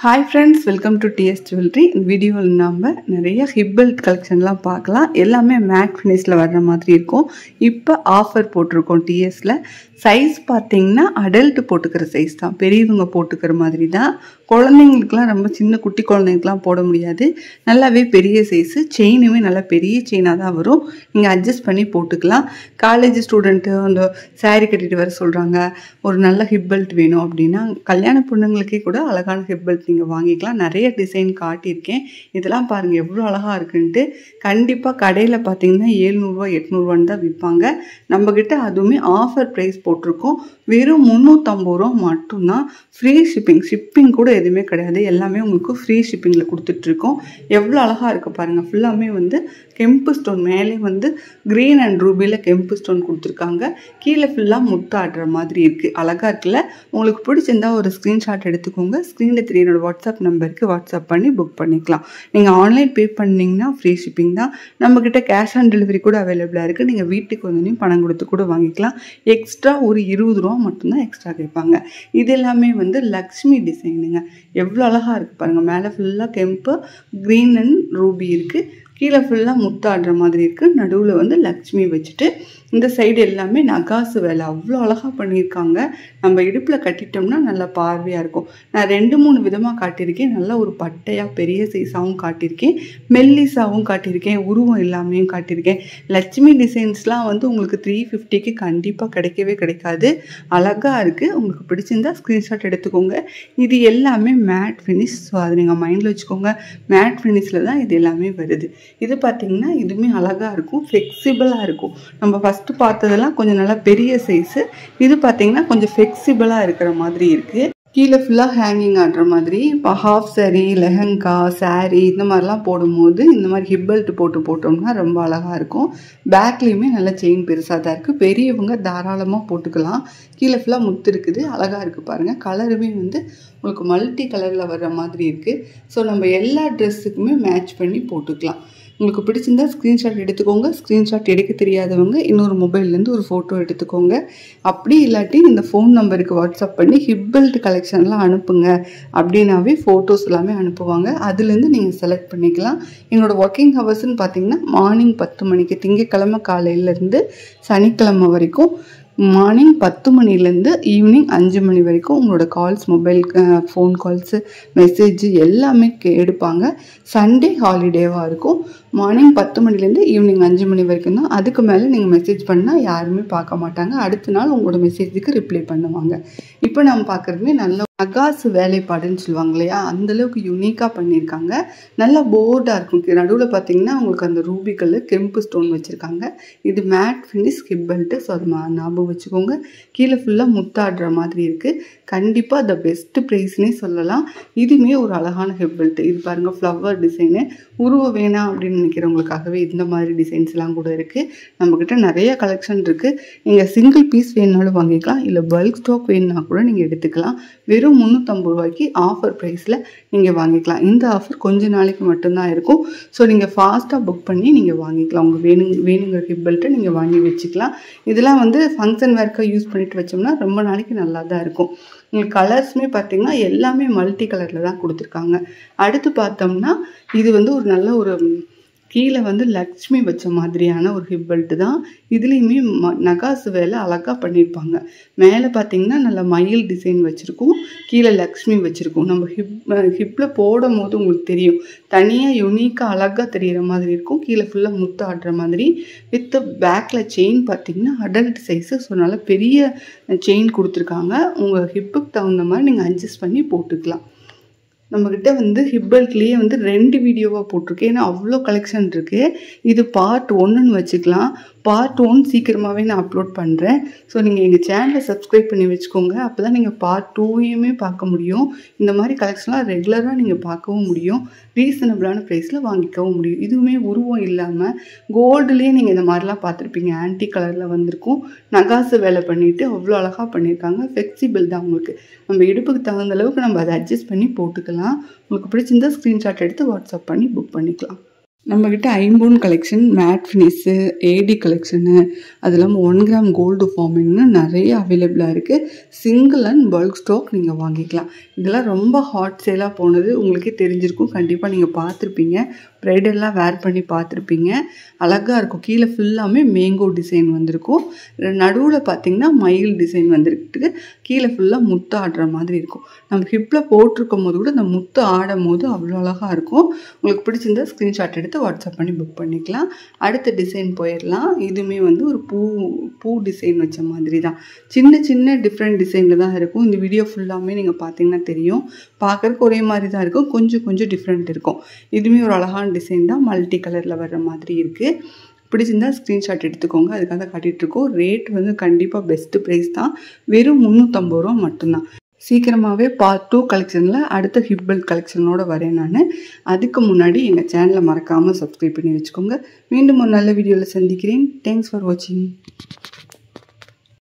hi friends welcome to TS jewellery இந்த வீடியோவில் நம்ம நிறைய ஹிப்பெல்ட் கலெக்ஷன்லாம் பார்க்கலாம் எல்லாமே மேட் ஃபினிஷில் வர்ற மாதிரி இருக்கும் இப்போ ஆஃபர் போட்டிருக்கோம் டிஎஸில் சைஸ் பார்த்தீங்கன்னா அடல்ட் போட்டுக்கிற சைஸ் தான் பெரியவங்க போட்டுக்கிற மாதிரி தான் குழந்தைங்களுக்குலாம் ரொம்ப சின்ன குட்டி குழந்தைங்களுக்குலாம் போட முடியாது நல்லாவே பெரிய சைஸு செயினுமே நல்லா பெரிய செயினாக தான் வரும் நீங்கள் அட்ஜஸ்ட் பண்ணி போட்டுக்கலாம் காலேஜ் ஸ்டூடெண்ட்டு அந்த saree கட்டிட்டு வர சொல்கிறாங்க ஒரு நல்ல ஹிப் பெல்ட் வேணும் அப்படின்னா கல்யாண பொண்ணுங்களுக்கே கூட அழகான ஹிப் பெல்ட் நீங்கள் வாங்கிக்கலாம் நிறைய டிசைன் காட்டியிருக்கேன் இதெல்லாம் பாருங்கள் எவ்வளோ அழகாக இருக்குன்ட்டு கண்டிப்பாக கடையில் பார்த்தீங்கன்னா ஏழ்நூறுவா எட்நூறுவான்னு தான் விற்பாங்க நம்மக்கிட்ட அதுவுமே ஆஃபர் ப்ரைஸ் போட்டிருக்கோம் வெறும் முந்நூற்றம்பது ரூபா மட்டும்தான் ஃப்ரீ ஷிப்பிங் ஷிப்பிங் கூட எதுவுமே கிடையாது எல்லாமே உங்களுக்கு ஃப்ரீ ஷிப்பிங்கில் கொடுத்துட்ருக்கோம் எவ்வளோ அழகாக இருக்குது பாருங்கள் ஃபுல்லாமே வந்து கெம்பு ஸ்டோன் மேலே வந்து க்ரீன் அண்ட் ரூபியில் கெம்பு ஸ்டோன் கொடுத்துருக்காங்க கீழே ஃபுல்லாக முத்தாடுற மாதிரி இருக்குது அழகாக இருக்குல்ல உங்களுக்கு பிடிச்சிருந்தா ஒரு ஸ்க்ரீன்ஷாட் எடுத்துக்கோங்க ஸ்க்ரீனில் தெரிய என்னோட வாட்ஸ்அப் நம்பருக்கு வாட்ஸ்அப் பண்ணி புக் பண்ணிக்கலாம் நீங்கள் ஆன்லைன் பே பண்ணிங்கன்னா ஃப்ரீ ஷிப்பிங் தான் நம்மக்கிட்ட கேஷ் ஆன் டெலிவரி கூட அவைலபிளாக இருக்குது நீங்கள் வீட்டுக்கு வந்தோடனே பணம் கொடுத்து கூட வாங்கிக்கலாம் எக்ஸ்ட்ரா ஒரு இருபது ரூபா மட்டும்தான் எக்ஸ்ட்ரா கேட்பாங்க இது எல்லாமே வந்து லக்ஷ்மி டிசைனுங்க எவ்வளோ அழகாக இருக்குது பாருங்கள் மேலே ஃபுல்லாக கெம்பு க்ரீன் அண்ட் ரூபி இருக்குது கீழே ஃபுல்லாக முத்தாடுற மாதிரி இருக்குது நடுவில் வந்து லக்ஷ்மி வச்சுட்டு இந்த சைடு எல்லாமே நகாசு வேலை அவ்வளோ அழகாக பண்ணியிருக்காங்க நம்ம இடுப்பில் கட்டிட்டோம்னா நல்லா பார்வையாக இருக்கும் நான் ரெண்டு மூணு விதமாக காட்டியிருக்கேன் நல்லா ஒரு பட்டையாக பெரிய சைஸாகவும் காட்டியிருக்கேன் மெல்லிஸாகவும் காட்டியிருக்கேன் உருவம் இல்லாமையும் காட்டியிருக்கேன் லட்சுமி டிசைன்ஸ்லாம் வந்து உங்களுக்கு த்ரீ ஃபிஃப்டிக்கு கண்டிப்பாக கிடைக்கவே கிடைக்காது அழகாக இருக்குது உங்களுக்கு பிடிச்சிருந்தா ஸ்க்ரீன்ஷாட் எடுத்துக்கோங்க இது எல்லாமே மேட் ஃபினிஷ் ஸோ அதை நீங்கள் மைண்டில் வச்சுக்கோங்க மேட் ஃபினிஷில் தான் இது எல்லாமே வருது இது பார்த்திங்கன்னா இதுவுமே அழகாக இருக்கும் ஃப்ளெக்சிபிளாக இருக்கும் நம்ம ஃபஸ்ட்டு பார்த்ததெல்லாம் கொஞ்சம் நல்லா பெரிய சைஸு இது பார்த்திங்கன்னா கொஞ்சம் ஃப்ளெக்சிபிளாக இருக்கிற மாதிரி இருக்குது கீழே ஃபுல்லாக ஹேங்கிங் ஆடுற மாதிரி இப்போ ஹாஃப் saree லெஹங்கா saree இந்த மாதிரிலாம் போடும்போது இந்த மாதிரி ஹிப் பெல்ட் போட்டு போட்டோம்னா ரொம்ப அழகாக இருக்கும் பேக்லேயுமே நல்ல செயின் பெருசாக தான் இருக்குது பெரியவங்க தாராளமாக போட்டுக்கலாம் கீழே ஃபுல்லாக முத்து இருக்குது அழகாக இருக்குது பாருங்கள் கலருமே வந்து உங்களுக்கு மல்டி கலரில் வர்ற மாதிரி இருக்குது ஸோ நம்ம எல்லா ட்ரெஸ்ஸுக்குமே மேட்ச் பண்ணி போட்டுக்கலாம் உங்களுக்கு பிடிச்சிருந்தா ஸ்க்ரீன்ஷாட் எடுத்துக்கோங்க ஸ்க்ரீன்ஷாட் எடுக்க தெரியாதவங்க இன்னொரு மொபைல்லேருந்து ஒரு ஃபோட்டோ எடுத்துக்கோங்க அப்படி இல்லாட்டி இந்த ஃபோன் நம்பருக்கு வாட்ஸ்அப் பண்ணி ஹிப் பெல்ட் கலெக்ஷன்லாம் அனுப்புங்க அப்படின்னாவே ஃபோட்டோஸ் எல்லாமே அனுப்புவாங்க அதுலேருந்து நீங்கள் செலக்ட் பண்ணிக்கலாம் என்னோடய ஒர்க்கிங் ஹவர்ஸ்னு பார்த்தீங்கன்னா மார்னிங் பத்து மணிக்கு திங்கக்கிழமை காலையிலேருந்து சனிக்கிழமை வரைக்கும் மார்னிங் பத்து மணிலேருந்து ஈவினிங் அஞ்சு மணி வரைக்கும் உங்களோட calls mobile phone calls message எல்லாமே கே எடுப்பாங்க சண்டே ஹாலிடேவாக இருக்கும் மார்னிங் பத்து மணிலேருந்து ஈவினிங் அஞ்சு மணி வரைக்கும் தான் அதுக்கு மேலே நீங்கள் மெசேஜ் பண்ணால் யாருமே பார்க்க மாட்டாங்க அடுத்த நாள் உங்களோட மெசேஜுக்கு ரிப்ளை பண்ணுவாங்க இப்போ நம்ம பார்க்குறதுமே நல்ல நகாசு வேலைப்பாடுன்னு சொல்லுவாங்க இல்லையா அந்தளவுக்கு யூனிக்காக பண்ணியிருக்காங்க நல்லா போர்டாக இருக்கும் நடுவில் பார்த்தீங்கன்னா உங்களுக்கு அந்த ரூபிக்கல் கெம்பு ஸ்டோன் வச்சுருக்காங்க இது matte finish hip belt so அது மா- ஞாபகம் வச்சுக்கோங்க கீழே ஃபுல்லாக முத்தாடுற மாதிரி இருக்குது கண்டிப்பாக த பெஸ்ட் ப்ரைஸ்னே சொல்லலாம் இதுவுமே ஒரு அழகான ஹிப் பெல்ட் இது பாருங்கள் ஃப்ளவர் டிசைனு உருவம் வேணாம் அப்படின்னு நினைக்கிறவங்களுக்காகவே இந்த மாதிரி டிசைன்ஸ்லாம் கூட இருக்குது நம்மக்கிட்ட நிறைய கலெக்ஷன் இருக்குது நீங்கள் சிங்கிள் பீஸ் வேணுனாலும் வாங்கிக்கலாம் இல்லை பல்க் ஸ்டாக் வேணும்னா கூட நீங்கள் எடுத்துக்கலாம் வெறும் முந்நூற்றம்பது ரூபாய்க்கு ஆஃபர் ப்ரைஸில் நீங்கள் வாங்கிக்கலாம் இந்த ஆஃபர் கொஞ்ச நாளைக்கு மட்டும்தான் இருக்கும் ஸோ நீங்கள் ஃபாஸ்ட்டாக புக் பண்ணி நீங்கள் வாங்கிக்கலாம் உங்கள் வேணுங்க வேணுங்கிற ஹிப் பெல்ட்டை நீங்கள் வாங்கி வச்சுக்கலாம் இதெல்லாம் வந்து ஃபங்க்ஷன் வேர்க்காக யூஸ் பண்ணிட்டு வச்சோம்னா ரொம்ப நாளைக்கு நல்லா தான் இருக்கும் உங்களுக்கு கலர்ஸுமே பார்த்தீங்கன்னா எல்லாமே மல்டி கலரில் தான் கொடுத்துருக்காங்க அடுத்து பார்த்தோம்னா இது வந்து ஒரு நல்ல ஒரு ம், கீழே வந்து லக்ஷ்மி வச்ச மாதிரியான ஒரு ஹிப் பெல்ட் தான் இதுலேயுமே ம நகாசு வேலை அழகாக பண்ணியிருப்பாங்க மேலே பார்த்தீங்கன்னா நல்ல மயில் டிசைன் வச்சுருக்கும் கீழே லக்ஷ்மி வச்சுருக்கும் நம்ம ஹிப் ஹிப்பில் போடும் போது உங்களுக்கு தெரியும் தனியாக யுனிக்காக அழகாக தெரிகிற மாதிரி இருக்கும் கீழே ஃபுல்லாக முத்து ஆடுற மாதிரி வித் பேக்கில் செயின் பார்த்தீங்கன்னா அடல்ட் சைஸு ஸோ நல்ல பெரிய செயின் கொடுத்துருக்காங்க உங்கள் ஹிப்புக்கு தகுந்த மாதிரி நீங்கள் அட்ஜஸ்ட் பண்ணி போட்டுக்கலாம் நம்மக்கிட்ட வந்து ஹிப்பல்ட்லேயே வந்து ரெண்டு வீடியோவாக போட்டிருக்கேன் ஏன்னா அவ்வளோ கலெக்ஷன் இருக்குது இது பார்ட் ஒன்றுன்னு வச்சுக்கலாம் பார்ட் ஒன் சீக்கிரமாகவே நான் அப்லோட் பண்ணுறேன் ஸோ நீங்கள் எங்கள் சேனலை சப்ஸ்கிரைப் பண்ணி வச்சுக்கோங்க அப்போ தான் நீங்கள் பார்ட் டூவையுமே பார்க்க முடியும் இந்த மாதிரி கலெக்ஷன்லாம் ரெகுலராக நீங்கள் பார்க்கவும் முடியும் ரீசனபிளான ப்ரைஸில் வாங்கிக்கவும் முடியும் இதுவுமே உருவம் இல்லாமல் கோல்டுலேயே நீங்கள் இந்த மாதிரிலாம் பார்த்துருப்பீங்க ஆன்டி கலரில் வந்திருக்கும் நகாசு வேலை பண்ணிவிட்டு அவ்வளோ அழகாக பண்ணியிருக்காங்க ஃப்ளெக்சிபிள் தான் உங்களுக்கு நம்ம இடுப்புக்கு தகுந்த அளவுக்கு நம்ம அதை அட்ஜஸ்ட் பண்ணி போட்டுக்கலாம் உங்களுக்கு பிடிச்சிருந்தா ஸ்க்ரீன்ஷாட் எடுத்து வாட்ஸ்அப் பண்ணி புக் பண்ணிக்கலாம் நம்மக்கிட்ட ஐம்பூன் collection matte finish AD collection அது இல்லாமல் ஒன் கிராம் கோல்டு ஃபார்மிங்னு நிறைய அவைலபிளாக இருக்குது சிங்கிள் அண்ட் பல்க் ஸ்டாக் நீங்கள் வாங்கிக்கலாம் இதெல்லாம் ரொம்ப ஹாட் சேலாக போனது உங்களுக்கே தெரிஞ்சிருக்கும் கண்டிப்பாக நீங்கள் பார்த்துருப்பீங்க ப்ரைடெல்லாம் வேர் பண்ணி பார்த்துருப்பீங்க அழகாக இருக்கும் கீழே ஃபுல்லாமே மேங்கோ டிசைன் வந்திருக்கும் நடுவில் பார்த்தீங்கன்னா மயில் டிசைன் வந்துருக்கு கீழே ஃபுல்லாக முத்து ஆடுற மாதிரி இருக்கும் நம்ம ஹிப்பில் போட்டிருக்கும் போது கூட இந்த முத்து ஆடும் போது அவ்வளோ அழகாக இருக்கும் உங்களுக்கு பிடிச்சிருந்தா ஸ்க்ரீன்ஷாட் எடுத்து வாட்ஸ்அப் பண்ணி புக் பண்ணிக்கலாம் அடுத்த டிசைன் போயிடலாம் இதுவுமே வந்து ஒரு பூ பூ டிசைன் வச்ச மாதிரி தான் சின்ன சின்ன டிஃப்ரெண்ட் டிசைனில் தான் இருக்கும் இந்த வீடியோ ஃபுல்லாமே நீங்கள் பார்த்தீங்கன்னா தெரியும் பார்க்குறக்கு ஒரே மாதிரி தான் இருக்கும் கொஞ்சம் கொஞ்சம் டிஃப்ரெண்ட் இருக்கும் இதுவுமே ஒரு அழகான டிசைன் தான் மல்டி கலரில் வர்ற மாதிரி இருக்குது பிடிச்சிருந்தா ஸ்க்ரீன்ஷாட் எடுத்துக்கோங்க அதுக்காக காட்டிகிட்ருக்கோம் ரேட் வந்து கண்டிப்பாக பெஸ்ட்டு ப்ரைஸ் தான் வெறும் முந்நூற்றம்பது ரூபா மட்டும்தான் சீக்கிரமாகவே பார்ட் டூ கலெக்ஷனில் அடுத்த ஹிப்பல் கலெக்ஷனோட வரேன் நான் அதுக்கு முன்னாடி எங்கள் சேனலை மறக்காமல் சப்ஸ்கிரைப் பண்ணி வச்சுக்கோங்க மீண்டும் ஒரு நல்ல வீடியோவில் சந்திக்கிறேன் தேங்க்ஸ் ஃபார் வாட்சிங்